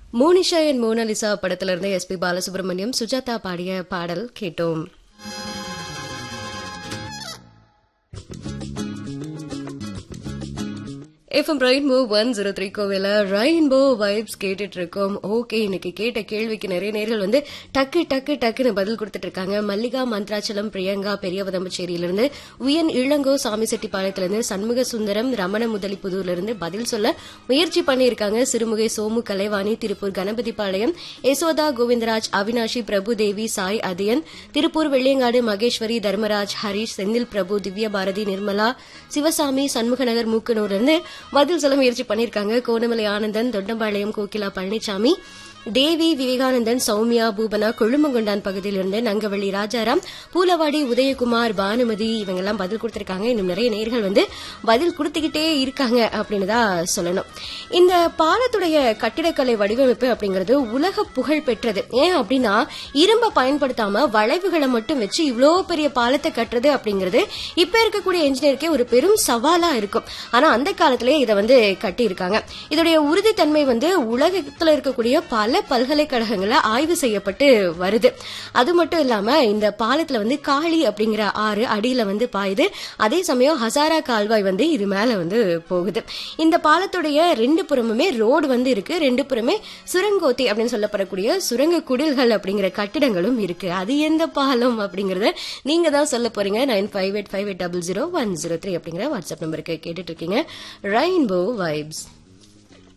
மோனிஷா என் Mona Lisa படத்துல இருந்து SP Balasubramaniam Sujatha பாடிய பாடல் கேட்டோம் FM Rainbow one zero three கோவில ரெயின்போ வைப்ஸ் கேட்டுட்டு இருக்கோம் ஓகே இன்னைக்கு கேட்ட கேள்விக்கு நிறைய நேர்கள் வந்து டக்கு டக்கு டக்குன்னு பதில் கொடுத்துட்டு இருக்காங்க மல்லிகா மந்த்ராச்சலம் பிரியங்கா பெரியவதம்பச்சேரியிலிருந்து உயன் இளங்கோ சாமிசெட்டிப்பாளையத்திலிருந்து சண்முக சுந்தரம் ரமண முதலிப்புதூர்ல இருந்து பதில் சொல்ல முயற்சி பண்ணியிருக்காங்க சிறுமுகை சோமு கலைவாணி திருப்பூர் கணபதிபாளையம் யசோதா கோவிந்தராஜ் அவினாஷி பிரபு தேவி சாய் அதியன் திருப்பூர் வெள்ளியங்காடு மகேஸ்வரி தர்மராஜ் ஹரிஷ் செந்தில் பிரபு திவ்ய பாரதி நிர்மலா சிவசாமி சண்முகநகர் மூக்கனூர்ல இருந்து பதில் சொல்ல முயற்சி பண்ணிருக்காங்க கோணமலை ஆனந்தன் தொண்டம்பாளையம் கோகிலா பழனிசாமி தேவி விவேகானந்தன் சௌமியா பூபனா கொழுமங்கொண்டான் பகுதியிலிருந்து நங்கவள்ளி ராஜாராம் பூலவாடி உதயகுமார் பானுமதி இவங்க எல்லாம் பதில் கொடுத்திருக்காங்க இன்னும் நிறைய நேர்கள் வந்து பதில் கொடுத்துக்கிட்டே இருக்காங்க அப்படின்னு தான் சொல்லணும் இந்த பாலத்துடைய கட்டிடக்கலை வடிவமைப்பு அப்படிங்கிறது உலக புகழ் பெற்றது ஏன் அப்படின்னா இரும்பை பயன்படுத்தாம வளைவுகளை மட்டும் வச்சு இவ்வளோ பெரிய பாலத்தை கட்டுறது அப்படிங்கிறது இப்ப இருக்கக்கூடிய என்ஜினியருக்கே ஒரு பெரும் சவாலா இருக்கும் ஆனா அந்த காலத்திலேயே இதை வந்து கட்டி இருக்காங்க இதோடைய உறுதித்தன்மை வந்து உலகத்துல இருக்கக்கூடிய பல பல்கலைக்கழகங்கள்ல ஆய்வு செய்யப்பட்டு வருது அது மட்டும் இல்லாம இந்த பாலத்துல வந்து காளி அப்படிங்கிற ஆறு அடியில வந்து பாயுது அதே சமயம் ஹசாரா கால்வாய் வந்து இது மேல வந்து போகுது இந்த பாலத்துடைய ரெண்டு புறமுமே ரோடு வந்து இருக்கு ரெண்டு புறமே சுரங்கோத்தி அப்படின்னு சொல்லப்படக்கூடிய சுரங்க குடில்கள் அப்படிங்கிற கட்டிடங்களும் இருக்கு அது எந்த பாலம் அப்படிங்கறத நீங்க தான் சொல்ல போறீங்க nine five eight five eight double zero one zero three அப்படிங்கிற வாட்ஸ்அப் நம்பருக்கு கேட்டுட்டு இருக்கீங்க ரெயின்போ வைப்ஸ்